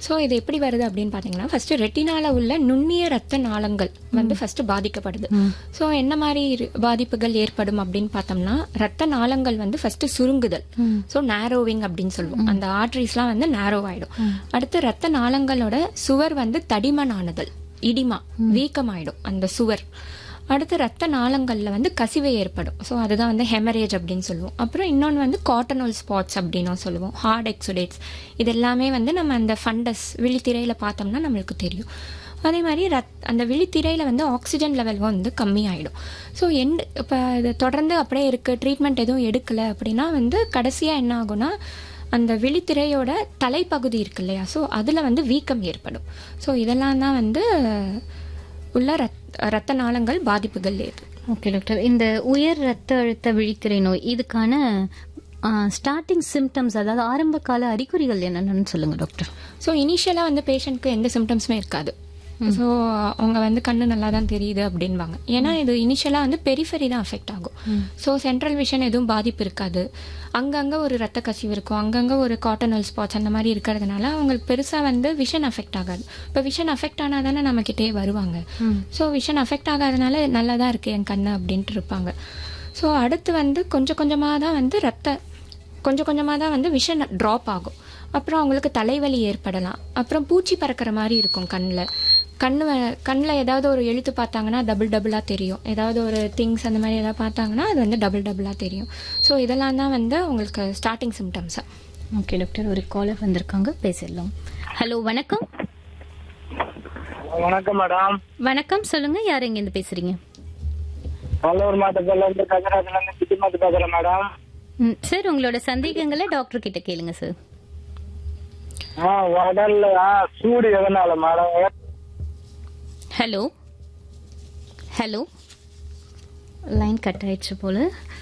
so இது எப்படி வருது அப்படின்னு பார்த்தீங்கன்னா ஃபர்ஸ்ட் ரெட்டினால உள்ள நுண்ணிய ரத்த நாளங்கள் வந்து ஃபர்ஸ்ட் பாதிக்கப்படுது ஸோ என்ன மாதிரி இரு- பாதிப்புகள் ஏற்படும் அப்படின்னு பார்த்தோம்னா ரத்த நாளங்கள் வந்து ஃபர்ஸ்ட் சுருங்குதல் ஸோ நேரோவிங் அப்படின்னு சொல்லுவோம் அந்த ஆர்டரிஸ்லாம் வந்து நேரோ ஆயிடும் அடுத்து ரத்த நாளங்களோட சுவர் வந்து தடிமனானுதல் இடிமா வீக்கமாயிடும் அந்த சுவர் அடுத்து ரத்த நாளங்கள்ல வந்து கசிவு ஏற்படும் ஸோ அதுதான் வந்து ஹெமரேஜ் அப்படின்னு சொல்லுவோம் அப்புறம் இன்னொன்று வந்து காட்டனோல் ஸ்பாட்ஸ் அப்படின்னும் சொல்லுவோம் ஹார்ட் எக்ஸுடேட்ஸ் இது எல்லாமே வந்து நம்ம அந்த ஃபண்டஸ் விழித்திரையில பார்த்தோம்னா நம்மளுக்கு தெரியும் அதே மாதிரி ரத் அந்த விழித்திரையில வந்து ஆக்சிஜன் லெவல் வந்து கம்மியாயிடும் ஸோ எண்ட் இப்போ இது தொடர்ந்து அப்படியே இருக்கு ட்ரீட்மெண்ட் எதுவும் எடுக்கல அப்படின்னா வந்து கடைசியாக என்ன ஆகும்னா அந்த விழித்திரையோட தலைப்பகுதி இருக்கு இல்லையா ஸோ அதில் வந்து வீக்கம் ஏற்படும் ஸோ இதெல்லாம் தான் வந்து உள்ள ரத் ரத்த நாளங்கள் பாதிப்புகள் ஏற்படும் ஓகே டாக்டர் இந்த உயர் ரத்த அழுத்த விழித்திரை நோய் இதுக்கான ஸ்டார்டிங் சிம்டம்ஸ் அதாவது ஆரம்ப கால அறிகுறிகள் என்னென்னு சொல்லுங்க டாக்டர் ஸோ இனிஷியலாக வந்து பேஷண்ட்க்கு எந்த சிம்டம்ஸுமே இருக்காது ஸோ அவங்க வந்து கண்ணு நல்லா தான் தெரியுது அப்படின்வாங்க ஏன்னா இது இனிஷியலாக வந்து பெரிஃபெரி தான் அஃபெக்ட் ஆகும் ஸோ சென்ட்ரல் விஷன் எதுவும் பாதிப்பு இருக்காது அங்கங்கே ஒரு ரத்த கசிவு இருக்கும் அங்கங்கே ஒரு காட்டனல் ஸ்பாட்ஸ் அந்த மாதிரி இருக்கிறதுனால அவங்களுக்கு பெருசாக வந்து விஷன் அஃபெக்ட் ஆகாது இப்போ விஷன் அஃபெக்ட் ஆனால் தானே நம்மக்கிட்டே வருவாங்க ஸோ விஷன் அஃபெக்ட் ஆகாதனால நல்லா தான் இருக்குது என் கண்ணு அப்படின்ட்டு இருப்பாங்க ஸோ அடுத்து வந்து கொஞ்சம் கொஞ்சமாக தான் வந்து ரத்த கொஞ்சம் கொஞ்சமாக தான் வந்து விஷன் ட்ராப் ஆகும் அப்புறம் அவங்களுக்கு தலைவலி ஏற்படலாம் அப்புறம் பூச்சி பறக்கிற மாதிரி இருக்கும் கண்ணில் கண்ணு கண்ணில் ஏதாவது ஒரு எழுத்து பார்த்தாங்கன்னா டபுள் டபுளாக தெரியும் ஏதாவது ஒரு திங்ஸ் அந்த மாதிரி ஏதாவது பார்த்தாங்கன்னா அது வந்து டபுள் டபுளாக தெரியும் ஸோ இதெல்லாம் தான் வந்து அவங்களுக்கு ஸ்டார்டிங் சிம்டம்ஸாக ஓகே டாக்டர் ஒரு காலர் வந்திருக்காங்க பேசிடலாம் ஹலோ வணக்கம் வணக்கம் மேடம் வணக்கம் சொல்லுங்க யார் இருந்து பேசுறீங்க வல்லூர் மாவட்டத்துல இருந்து கஜராஜ்ல இருந்து சிட்டிமாத்து பேசுறேன் மேடம் ம், சார் உங்களோட சந்தேகங்களை டாக்டர் கிட்ட கேளுங்க சார் ஆ உடல்ல ஆ, சூடு எதனால madam hello hello line cut ஆயிடுச்சு போல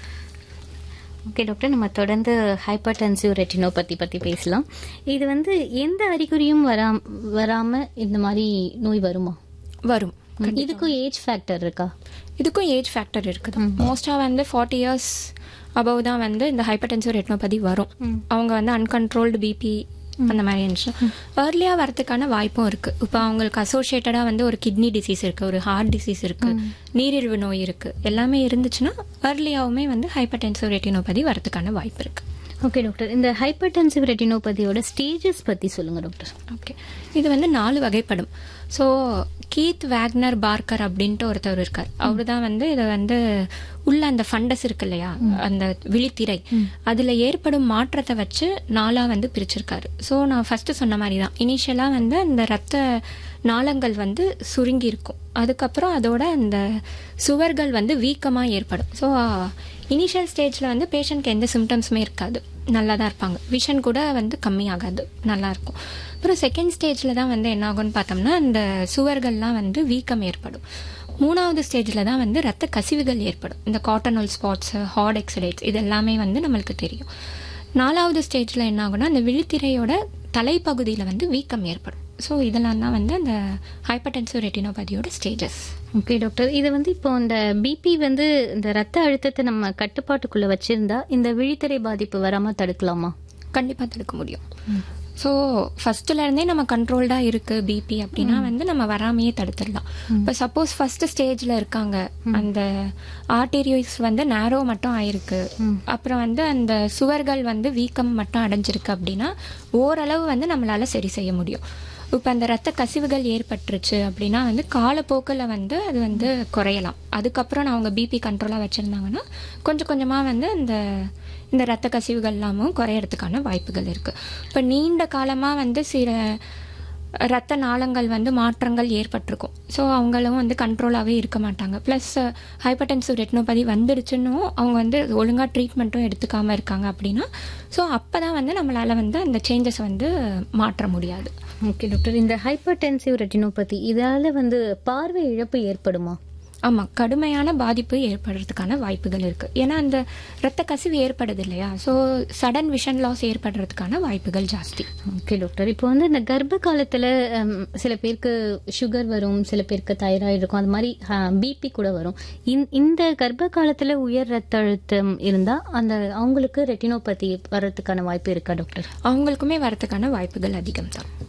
ஓகே டாக்டர் நம்ம தொடர்ந்து ஹைப்பர் டென்சிவ் ரெட்டினோபதி பற்றி பேசலாம் இது வந்து எந்த அறிகுறியும் வராம வராம இந்த மாதிரி நோய் வருமா வரும் இதுக்கும் ஏஜ் ஃபேக்டர் இருக்கா இதுக்கும் ஏஜ் ஃபேக்டர் இருக்குது மோஸ்ட்டாக வந்து ஃபார்ட்டி இயர்ஸ் அபவ் தான் வந்து இந்த ஹைப்பர்டென்சிவ் ரெட்டினோபதி வரும் அவங்க வந்து அன்கண்ட்ரோல்டு பிபி அந்த மாதிரி இருந்துச்சுன்னா ஏர்லியாக வரதுக்கான வாய்ப்பும் இருக்குது இப்போ அவங்களுக்கு அசோசியேட்டடாக வந்து ஒரு கிட்னி டிசீஸ் இருக்குது ஒரு ஹார்ட் டிசீஸ் இருக்குது நீரிழிவு நோய் இருக்குது எல்லாமே இருந்துச்சுன்னா ஏர்லியாவுமே வந்து ஹைப்பர்டென்சிவ் ரெட்டினோபதி வரதுக்கான வாய்ப்பு இருக்குது ஓகே டாக்டர் இந்த ஹைப்பர் டென்சிவ் ரெட்டினோபதியோட ஸ்டேஜஸ் பற்றி சொல்லுங்க டாக்டர் ஓகே இது வந்து நாலு வகைப்படும் ஸோ கீத் வேக்னர் பார்க்கர் அப்படின்ட்டு ஒருத்தவர் இருக்கார் அவரு தான் வந்து இதை வந்து உள்ள அந்த ஃபண்டஸ் இருக்கு இல்லையா அந்த விழித்திரை அதுல ஏற்படும் மாற்றத்தை வச்சு நாளா வந்து பிரிச்சிருக்காரு ஸோ நான் ஃபர்ஸ்ட் சொன்ன மாதிரி தான் இனிஷியலா வந்து அந்த ரத்த நாளங்கள் வந்து சுருங்கி இருக்கும் அதுக்கப்புறம் அதோட அந்த சுவர்கள் வந்து வீக்கமா ஏற்படும் ஸோ இனிஷியல் ஸ்டேஜில் வந்து பேஷண்ட்க்கு எந்த சிம்டம்ஸுமே இருக்காது நல்லா தான் இருப்பாங்க விஷன் கூட வந்து கம்மியாகாது நல்லா இருக்கும் அப்புறம் செகண்ட் ஸ்டேஜில் தான் வந்து என்ன ஆகும்னு பார்த்தோம்னா அந்த சுவர்கள்லாம் வந்து வீக்கம் ஏற்படும் மூணாவது ஸ்டேஜில் தான் வந்து ரத்த கசிவுகள் ஏற்படும் இந்த காட்டனல் ஸ்பாட்ஸ் ஹார்ட் எக்ஸடேட்ஸ் இது எல்லாமே வந்து நம்மளுக்கு தெரியும் நாலாவது ஸ்டேஜில் என்ன ஆகும்னா அந்த விழித்திரையோட தலைப்பகுதியில் வந்து வீக்கம் ஏற்படும் ஸோ இதெல்லாம் தான் வந்து அந்த ஹைப்பர்டென்சிவ் ரெட்டினோபதியோட ஸ்டேஜஸ் ஓகே டாக்டர் இது வந்து இப்போ இந்த பிபி வந்து இந்த ரத்த அழுத்தத்தை நம்ம கட்டுப்பாட்டுக்குள்ள வச்சிருந்தா இந்த விழித்திரை பாதிப்பு வராம தடுக்கலாமா கண்டிப்பாக தடுக்க முடியும் ஸோ ஃபர்ஸ்ட்ல இருந்தே நம்ம கண்ட்ரோல்டா இருக்கு பிபி அப்படின்னா வந்து நம்ம வராமையே தடுத்துடலாம் இப்போ சப்போஸ் ஃபர்ஸ்ட் ஸ்டேஜ்ல இருக்காங்க அந்த ஆர்டீரியோஸ் வந்து நேரோ மட்டும் ஆயிருக்கு அப்புறம் வந்து அந்த சுவர்கள் வந்து வீக்கம் மட்டும் அடைஞ்சிருக்கு அப்படின்னா ஓரளவு வந்து நம்மளால சரி செய்ய முடியும் இப்போ அந்த ரத்த கசிவுகள் ஏற்பட்டுருச்சு அப்படின்னா வந்து காலப்போக்கில் வந்து அது வந்து குறையலாம் அதுக்கப்புறம் நான் அவங்க பிபி கண்ட்ரோலாக வச்சுருந்தாங்கன்னா கொஞ்சம் கொஞ்சமாக வந்து அந்த இந்த ரத்த கசிவுகள் எல்லாமும் குறையறதுக்கான வாய்ப்புகள் இருக்குது இப்போ நீண்ட காலமாக வந்து சில ரத்த நாளங்கள் வந்து மாற்றங்கள் ஏற்பட்டிருக்கும் ஸோ அவங்களும் வந்து கண்ட்ரோலாகவே இருக்க மாட்டாங்க ப்ளஸ் ஹைப்பர்டென்சிவ் ரெட்டினோபதி வந்துடுச்சுன்னும் அவங்க வந்து ஒழுங்காக ட்ரீட்மெண்ட்டும் எடுத்துக்காமல் இருக்காங்க அப்படின்னா ஸோ அப்போ தான் வந்து நம்மளால் வந்து அந்த சேஞ்சஸ் வந்து மாற்ற முடியாது ஓகே டாக்டர் இந்த ஹைப்பர் டென்சிவ் ரெட்டினோபதி இதால வந்து பார்வை இழப்பு ஏற்படுமா ஆமாம் கடுமையான பாதிப்பு ஏற்படுறதுக்கான வாய்ப்புகள் இருக்குது ஏன்னா அந்த ரத்த கசிவு ஏற்படுது இல்லையா ஸோ சடன் விஷன் லாஸ் ஏற்படுறதுக்கான வாய்ப்புகள் ஜாஸ்தி ஓகே டாக்டர் இப்போ வந்து இந்த கர்ப்ப காலத்துல ஹம், சில பேருக்கு சுகர் வரும் சில பேருக்கு தைராய்டு இருக்கும் அது மாதிரி பிபி கூட வரும் இந்த- இந்த கர்ப்ப காலத்துல உயர் ரத்த அழுத்தம் இருந்தா அந்த அவங்களுக்கு ரெட்டினோபதி வர்றதுக்கான வாய்ப்பு இருக்கா டாக்டர் அவங்களுக்குமே வரதுக்கான வாய்ப்புகள் அதிகம் தான்